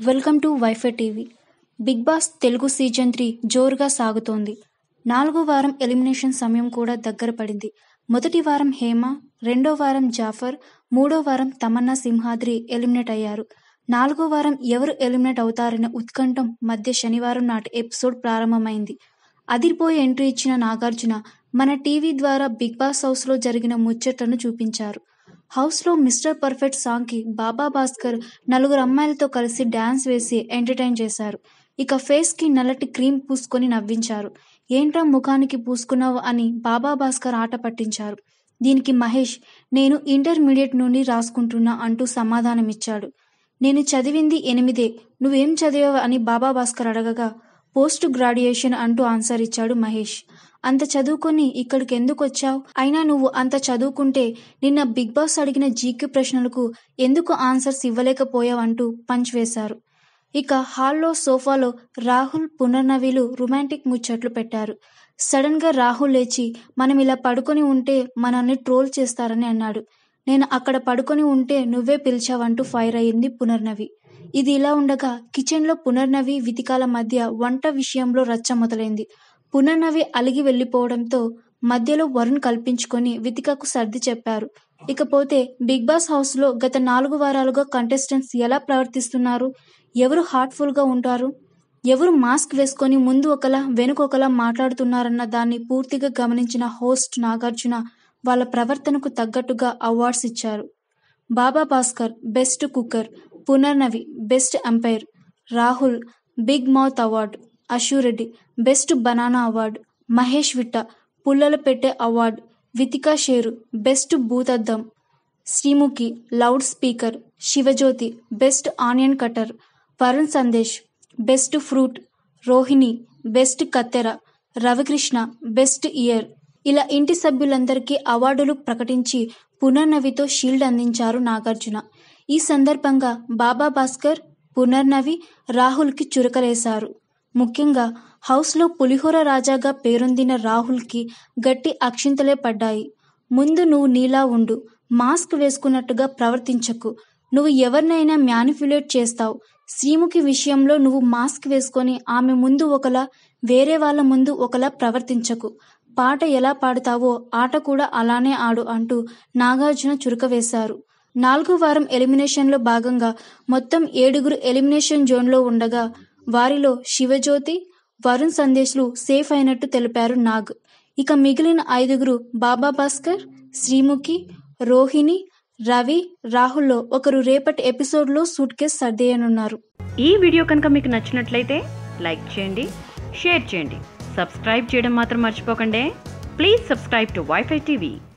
welcome to WiFi TV Bigg Boss Telugu season three జోరుగా సాగుతోంది నాలుగో వారం ఎలిమినేషన్ సమయం కూడా దగ్గర పడింది మొదటి వారం హేమ రెండో వారం జాఫర్ మూడో వారం తమన్నా సింహాద్రి ఎలిమినేట్ అయ్యారు నాలుగో వారం ఎవరు ఎలిమినేట్ అవుతారనే ఉత్కంఠం మధ్య శనివారం నాటి ఎపిసోడ్ ప్రారంభమైంది అదిరిపోయి ఎంట్రీ ఇచ్చిన నాగార్జున మన టీవీ ద్వారా బిగ్ బాస్ హౌస్లో జరిగిన ముచ్చట్లను చూపించారు హౌస్లో మిస్టర్ పర్ఫెక్ట్ సాంగ్కి బాబా భాస్కర్ నలుగురు అమ్మాయిలతో కలిసి డ్యాన్స్ వేసి ఎంటర్టైన్ చేశారు ఇక ఫేస్కి నల్లటి క్రీమ్ పూసుకొని నవ్వించారు ఏంట్రా ముఖానికి పూసుకున్నావు అని బాబా భాస్కర్ ఆట పట్టించారు దీనికి మహేష్ నేను ఇంటర్మీడియట్ నుండి రాసుకుంటున్నా అంటూ సమాధానమిచ్చాడు నేను చదివింది ఎనిమిదే నువ్వేం చదివావు అని బాబా భాస్కర్ అడగగా పోస్ట్ గ్రాడ్యుయేషన్ అంటూ ఆన్సర్ ఇచ్చాడు మహేష్ అంత చదువుకొని ఇక్కడికి ఎందుకు వచ్చావు అయినా నువ్వు అంత చదువుకుంటే నిన్న బిగ్ బాస్ అడిగిన జీక్యూ ప్రశ్నలకు ఎందుకు ఆన్సర్స్ ఇవ్వలేకపోయావంటూ పంచ్ వేశారు ఇక హాల్లో సోఫాలో రాహుల్ పునర్నవిలు రొమాంటిక్ ముచ్చట్లు పెట్టారు సడన్ గా రాహుల్ లేచి మనం ఇలా పడుకొని ఉంటే మనల్ని ట్రోల్ చేస్తారని అన్నాడు నేను అక్కడ పడుకొని ఉంటే నువ్వే పిలిచావంటూ ఫైర్ అయ్యింది పునర్నవి ఇది ఇలా ఉండగా కిచెన్లో పునర్నవి వితికాల మధ్య వంట విషయంలో రచ్చ మొదలైంది పునర్నవి అలిగి వెళ్లిపోవడంతో మధ్యలో వరుణ్ కల్పించుకొని వితికకు సర్ది చెప్పారు ఇకపోతే బిగ్ బాస్ హౌస్ లో గత నాలుగు వారాలుగా కంటెస్టెంట్స్ ఎలా ప్రవర్తిస్తున్నారు ఎవరు హార్ట్ఫుల్ గా ఉంటారు ఎవరు మాస్క్ వేసుకొని ముందు ఒకలా వెనుక ఒకలా మాట్లాడుతున్నారన్న దాన్ని పూర్తిగా గమనించిన హోస్ట్ నాగార్జున వాళ్ళ ప్రవర్తనకు తగ్గట్టుగా అవార్డ్స్ ఇచ్చారు Baba Bhaskar best cooker Punarnavi best umpire Rahul big mouth award Ashureddy best banana award Mahesh Vitta పుల్లల పెట్టే అవార్డు వితికా షేరు బెస్ట్ భూతద్దం Sreemukhi loudspeaker Shivajyothi best onion cutter Varun Sandesh best fruit Rohini best కత్తెర రవికృష్ణ బెస్ట్ ఇయర్ ఇలా ఇంటి సభ్యులందరికీ అవార్డులు ప్రకటించి పునర్నవితో షీల్డ్ అందించారు నాగార్జున ఈ సందర్భంగా బాబా భాస్కర్ పునర్నవి రాహుల్కి చురకలేశారు ముఖ్యంగా హౌస్లో పులిహోర రాజాగా పేరొందిన రాహుల్కి గట్టి అక్షింతలే పడ్డాయి ముందు నువ్వు నీలా ఉండు మాస్క్ వేసుకున్నట్టుగా ప్రవర్తించకు నువ్వు ఎవరినైనా మ్యానిపులేట్ చేస్తావు శ్రీముఖి విషయంలో నువ్వు మాస్క్ వేసుకొని ఆమె ముందు ఒకలా వేరే వాళ్ళ ముందు ఒకలా ప్రవర్తించకు పాట ఎలా పాడతావో ఆట కూడా అలానే ఆడు అంటూ నాగార్జున చురక వేశారు నాలుగో వారం ఎలిమినేషన్లో భాగంగా మొత్తం ఏడుగురు ఎలిమినేషన్ జోన్లో ఉండగా వారిలో శివజ్యోతి వరుణ్ సందేశ్లు సేఫ్ అయినట్టు తెలిపారు నాగ్ ఇక మిగిలిన ఐదుగురు బాబా భాస్కర్ శ్రీముఖి రోహిణి రవి రాహుల్లో ఒకరు రేపటి ఎపిసోడ్లో సూట్ కేస్ సర్దేయనున్నారు ఈ వీడియో కనుక మీకు నచ్చినట్లయితే లైక్ చేయండి షేర్ చేయండి సబ్స్క్రైబ్ చేయడం మాత్రం మర్చిపోకండి please subscribe to WiFi TV